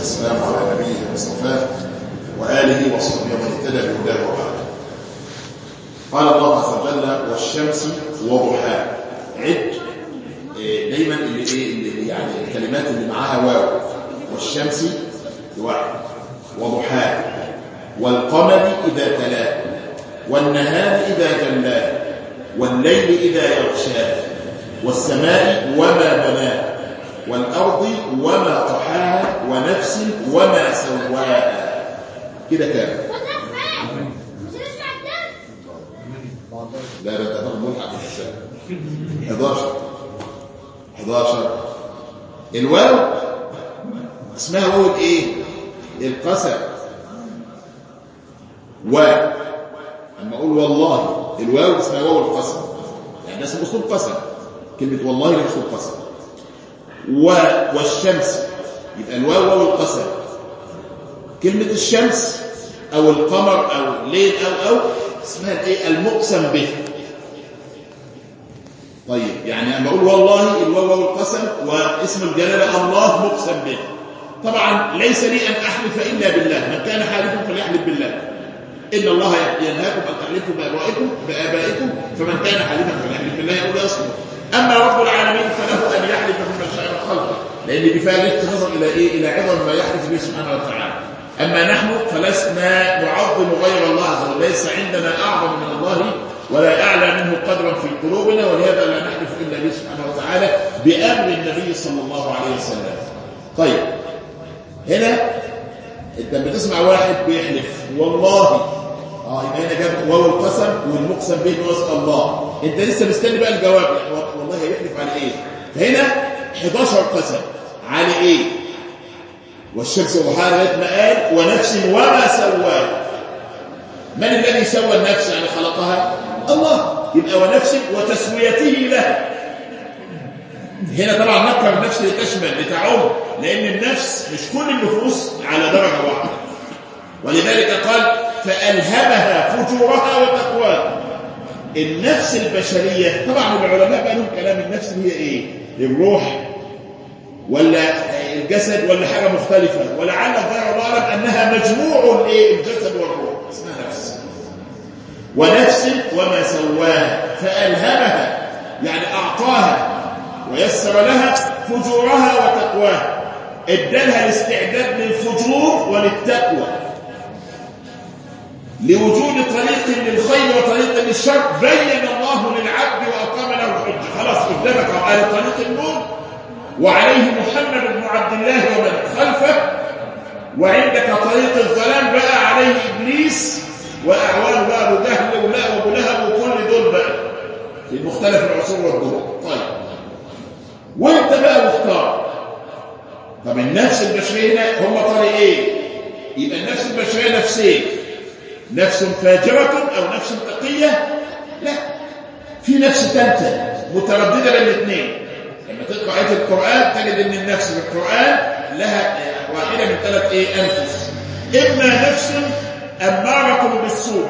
والسلام على نبيه المصطفى وآله وصحبه ومن اهتدى بهداه وبعد قال الله عز وجل والشمس وضحاها عد دايما اللي ايه اللي يعني الكلمات اللي معاها واو والشمس واحد وضحاها والقمر إذا تلاه والنهار إذا جلاه والليل إذا يغشاه والسماء وما بناه والأرض وما طحاها ونفس وما سواها كده كام لا لا ده ملحق في الشارع 11 11 الواو اسمها واو الايه القسم و اما اقول والله الواو اسمها واو القسم يعني ده اسمه اسلوب قسم كلمه والله ده اسلوب قسم و والشمس يبقى الواو واو القسم كلمه الشمس او القمر او الليل او او اسمها الايه المقسم به طيب يعني اما اقول والله الواو واو القسم واسم الجلاله الله مقسم به طبعا ليس لي ان احلف الا بالله من كان حالفا فليحلف بالله ان الله ينهاكم ان تحلفوا بابائكم بابائكم فمن كان حالفا فليحلف بالله يقول يصبر اما رب العالمين فله ان يحلف فيما شاء خلقه لان دي فيها لفت نظر الى ايه الى عظم ما يحدث به سبحانه وتعالى اما نحن فلسنا نعظم غير الله عز وجل ليس عندنا اعظم من الله ولا اعلى منه قدرا في قلوبنا ولهذا لا نحلف الا به سبحانه وتعالى بامر النبي صلى الله عليه وسلم طيب هنا انت بتسمع واحد بيحلف والله اه يبقى هنا جاب واو القسم والمقسم به هو الله انت لسه مستني بقى الجواب والله هيحلف على ايه فهنا 11 قسم على ايه والشمس وضحاها لغايه ما قال ونفس وما سواها من الذي سوى النفس يعني خلقها الله يبقى ونفس وتسويته لها هنا طبعا نكر النفس لتشمل لتعم لان النفس مش كل النفوس على درجه واحده ولذلك قال فالهمها فجورها وتقواها النفس البشريه طبعا العلماء بقى لهم كلام النفس هي ايه الروح ولا الجسد ولا حاجه مختلفه ولعل الظاهر اعلم انها مجموع الايه الجسد والروح اسمها نفس ونفس وما سواها فالهمها يعني اعطاها ويسر لها فجورها وتقواها ادالها الاستعداد للفجور وللتقوى لوجود طريق للخير وطريق للشر بين الله للعبد واقام له الحجه خلاص قدامك على طريق النور وعليه محمد بن عبد الله ومن خلفه وعندك طريق الظلام بقى عليه ابليس واعوانه بقى ابو جهل ولا ابو لهب وكل دول بقى في مختلف العصور والدول طيب وانت بقى مختار طب النفس البشريه هنا هم طريقين يبقى النفس البشريه نفسين نفس فاجره او نفس تقيه لا في نفس ثالثه متردده بين الاثنين لما تقرا ايه القران تجد ان النفس في القران لها واحده من ثلاث ايه انفس اما نفس اماره بالسوء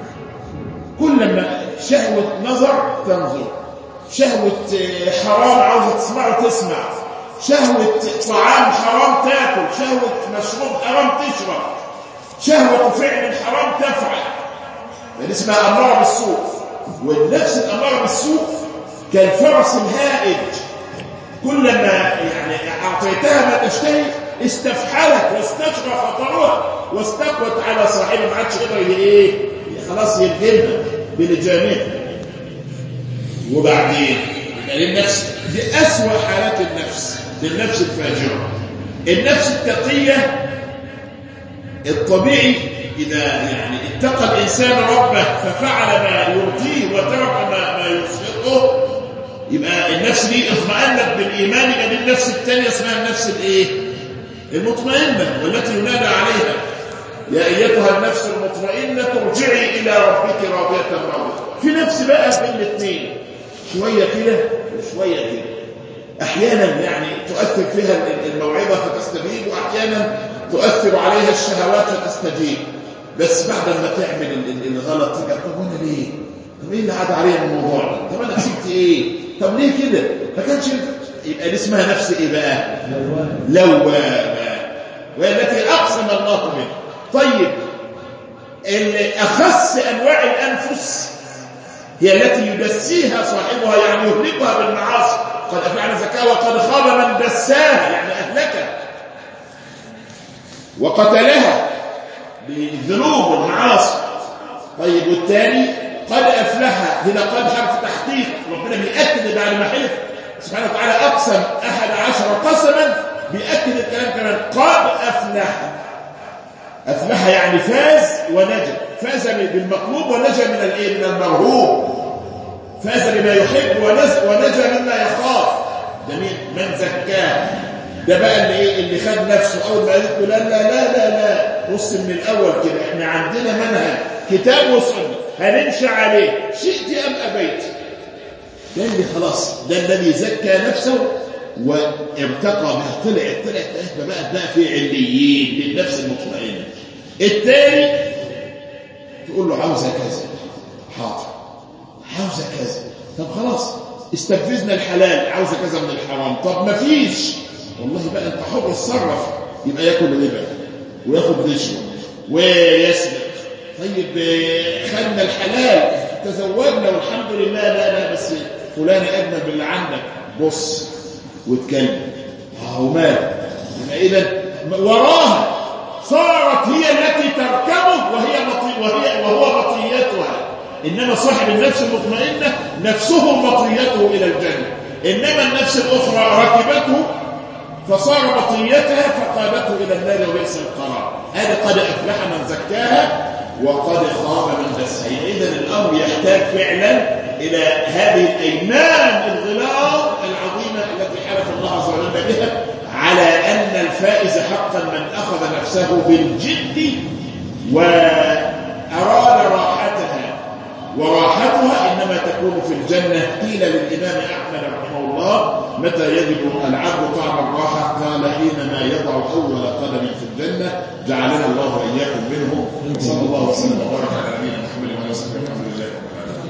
كلما شهوه نظر تنظر شهوة حرام عاوزة تسمع تسمع شهوة طعام حرام تاكل شهوة مشروب حرام تشرب شهوة فعل حرام تفعل يعني اسمها أمارة بالسوء والنفس الأمارة بالسوء كالفرس الهائج كلما يعني أعطيتها ما تشتهي استفحلت واستشرى خطرها واستقوت على صاحبها ما عادش يقدر ايه خلاص يلجمها بلجامها وبعدين يعني النفس دي أسوأ حالات النفس دي النفس الفاجرة النفس التقية الطبيعي إذا يعني اتقى الإنسان ربه ففعل ما يرضيه وترك ما, ما يسخطه يبقى النفس دي اطمأنت بالإيمان يبقى دي النفس الثانية اسمها النفس الإيه؟ المطمئنة والتي ينادى عليها يا أيتها النفس المطمئنة ارجعي إلى ربك راضية مرضية في نفس بقى بين الاثنين شوية كده وشوية كده أحيانا يعني تؤثر فيها الموعظة فتستجيب وأحيانا تؤثر عليها الشهوات فتستجيب بس بعد ما تعمل الغلط تبقى طب وانا ليه؟ طب ايه اللي عاد عليا من الموضوع ده؟ طب انا كسبت ايه؟ طب ليه كده؟ ما كانش يبقى دي اسمها نفس ايه بقى؟ لوامة وهي التي أقسم الله بها طيب أخص أنواع الأنفس هي التي يدسيها صاحبها يعني يهلكها بالمعاصي قد أفعل زكاة وقد خاب من دساها يعني أهلكها وقتلها بالذنوب والمعاصي طيب والثاني قد أفلح هنا قد حرف تحقيق ربنا بيأكد بعد ما حلف سبحانه وتعالى أقسم أحد عشر قسما بيأكد الكلام كمان قد أفلح أفلح يعني فاز ونجا فاز بالمطلوب ونجا من الايه من المرهوب فاز بما يحب ونجا مما يخاف ده مين من زكاه ده بقى اللي ايه اللي خد نفسه اول ما قالت له لا لا لا لا لا بص من الاول كده احنا عندنا منهج كتاب وسنه هنمشي عليه شئت ام ابيت ده اللي خلاص ده الذي زكى نفسه وارتقى بها طلعت طلعت بقى بقى في عليين للنفس المطمئنه الثاني تقول له عاوزه كذا حاضر عاوزه كذا طب خلاص استنفذنا الحلال عاوزه كذا من الحرام طب ما فيش والله بقى انت حر اتصرف يبقى ياكل ربا وياخد رشوه ويسرق طيب خدنا الحلال تزوجنا والحمد لله لا لا بس فلان اجمل باللي عندك بص واتكلم اه ومال يبقى اذا وراها صارت هي التي تركبه وهي مطي وهي وهو مطيتها انما صاحب النفس المطمئنه نفسه مطيته الى الجنه انما النفس الاخرى ركبته فصار مطيتها فقادته الى النار وبئس القرار هذا قد افلح من زكاها وقد خاب من دسها اذا الامر يحتاج فعلا الى هذه الايمان الغلاظ العظيمه التي حلف الله عز وجل بها على أن الفائز حقا من أخذ نفسه بالجد وأراد راحتها وراحتها إنما تكون في الجنة قيل للإمام أحمد رحمه الله متى يجد العبد طعم الراحة قال حينما يضع أول قدم في الجنة جعلنا الله وإياكم منه صلى الله وسلم وبارك على نبينا محمد وعلى اله وصحبه الحمد لله رب العالمين